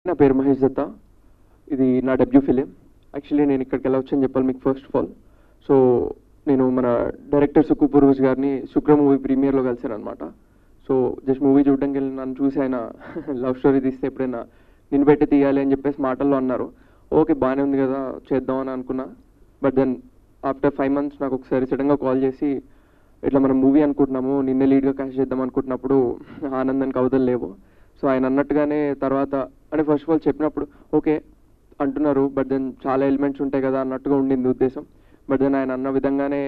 నా పేరు మహేష్ దత్తా ఇది నా డెబ్యూ ఫిలిం యాక్చువల్లీ నేను ఇక్కడికి ఎలా వచ్చని చెప్పాలి మీకు ఫస్ట్ ఆఫ్ ఆల్ సో నేను మన డైరెక్టర్ సుక్కు పూర్వజ్ గారిని శుక్ర మూవీ ప్రీమియర్లో కలిసాను అనమాట సో జస్ట్ మూవీ చూడడానికి వెళ్ళి నన్ను చూసి ఆయన లవ్ స్టోరీ తీస్తే ఎప్పుడైనా నిన్ను పెట్టి తీయాలి అని చెప్పేసి మాటల్లో అన్నారు ఓకే బాగానే ఉంది కదా చేద్దామని అనుకున్నా but then after five months నాకు ఒకసారి సడన్గా కాల్ చేసి ఇట్లా మనం మూవీ అనుకుంటున్నాము నిన్నే లీడ్గా క్యాష్ చేద్దాం అనుకుంటున్నప్పుడు ఆనందానికి అవతలు లేవు సో ఆయన అన్నట్టుగానే తర్వాత అంటే ఫస్ట్ ఆఫ్ ఆల్ చెప్పినప్పుడు ఓకే అంటున్నారు బట్ దెన్ చాలా ఎలిమెంట్స్ ఉంటాయి కదా అన్నట్టుగా ఉండింది ఉద్దేశం బట్ దెన్ ఆయన అన్న విధంగానే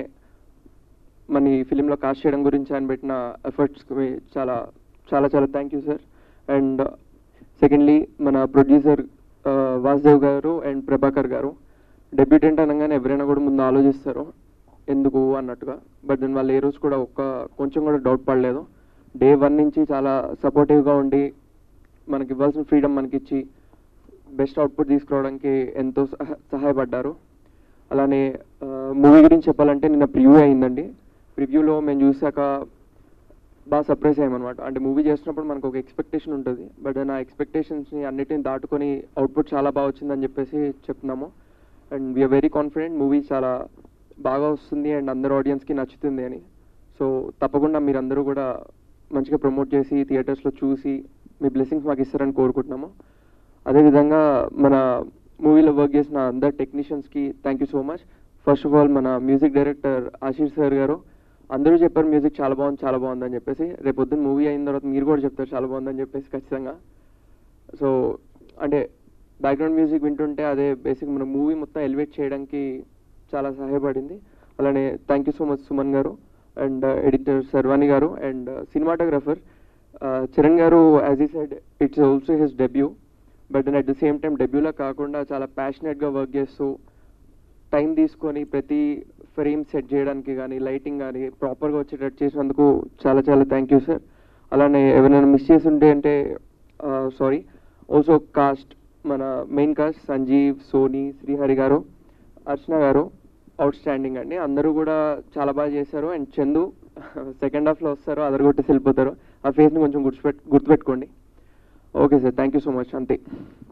మన ఈ ఫిలింలో కాస్ట్ చేయడం గురించి ఆయన పెట్టిన ఎఫర్ట్స్కి చాలా చాలా చాలా thank you sir and secondly మన ప్రొడ్యూసర్ వాసుదేవ్ గారు అండ్ ప్రభాకర్ గారు డెబ్యూటెంట్ అనగానే ఎవరైనా కూడా ముందు ఆలోచిస్తారు ఎందుకు అన్నట్టుగా బట్ దెన్ వాళ్ళు ఏ రోజు కూడా ఒక్క కొంచెం కూడా డౌట్ పడలేదు డే వన్ నుంచి చాలా సపోర్టివ్గా ఉండి మనకి ఇవ్వాల్సిన ఫ్రీడమ్ మనకి ఇచ్చి బెస్ట్ అవుట్పుట్ తీసుకురావడానికి ఎంతో సహ- సహాయపడ్డారు అలానే మూవీ గురించి చెప్పాలంటే నిన్న ప్రివ్యూ అయిందండి ప్రివ్యూలో మేము చూసాక బాగా సర్ప్రైజ్ అయ్యామన్నమాట అంటే మూవీ చేస్తున్నప్పుడు మనకు ఒక ఎక్స్పెక్టేషన్ ఉంటుంది బట్ నా ఎక్స్పెక్టేషన్స్ని అన్నిటిని దాటుకొని అవుట్పుట్ చాలా బాగా వచ్చిందని చెప్పేసి చెప్తున్నాము and we are very confident movie చాలా బాగా వస్తుంది అండ్ అందరు ఆడియన్స్కి నచ్చుతుంది అని సో తప్పకుండా మీరందరూ కూడా మంచిగా ప్రమోట్ చేసి థియేటర్స్లో చూసి మీ బ్లెస్సింగ్స్ మాకు ఇస్తారని కోరుకుంటున్నాము అదేవిధంగా మన మూవీలో వర్క్ చేసిన అందరు టెక్నీషియన్స్కి thank you so much first of all మన music director Ashish sir garu అందరూ చెప్పారు మ్యూజిక్ చాలా బాగుంది చాలా బాగుంది అని చెప్పేసి రేపు పొద్దున్న మూవీ అయిన తర్వాత మీరు కూడా చెప్తారు చాలా బాగుందని చెప్పేసి ఖచ్చితంగా సో అంటే బ్యాక్గ్రౌండ్ మ్యూజిక్ వింటుంటే అదే బేసిక్ మన మూవీ మొత్తం ఎలివేట్ చేయడానికి చాలా సహాయపడింది అలానే thank you so much Suman garu and editor sherwani గారు and cinematographer Charan garu as ఈ side it's also his debut but at the same time డెబ్యూలా కాకుండా చాలా ప్యాషనెట్గా వర్క్ చేస్తూ టైం తీసుకొని ప్రతి ఫ్రేమ్ సెట్ చేయడానికి కానీ లైటింగ్ కానీ ప్రాపర్గా వచ్చేటట్టు చేసినందుకు చాలా చాలా థ్యాంక్ యూ సార్ అలానే ఎవరైనా మిస్ చేసి ఉంటే అంటే సారీ ఆల్సో కాస్ట్ మన మెయిన్ కాస్ట్ సంజీవ్ సోనీ శ్రీహరి గారు అర్చన గారు అవుట్ స్టాండింగ్ అండి అందరూ కూడా చాలా బాగా చేశారు అండ్ చందు సెకండ్ హాఫ్లో వస్తారు అదరగొట్టేసి వెళ్ళిపోతారు ఆ ఫేస్ని కొంచెం గుర్తుపెట్ గుర్తుపెట్టుకోండి okay sir thank you so much అంతే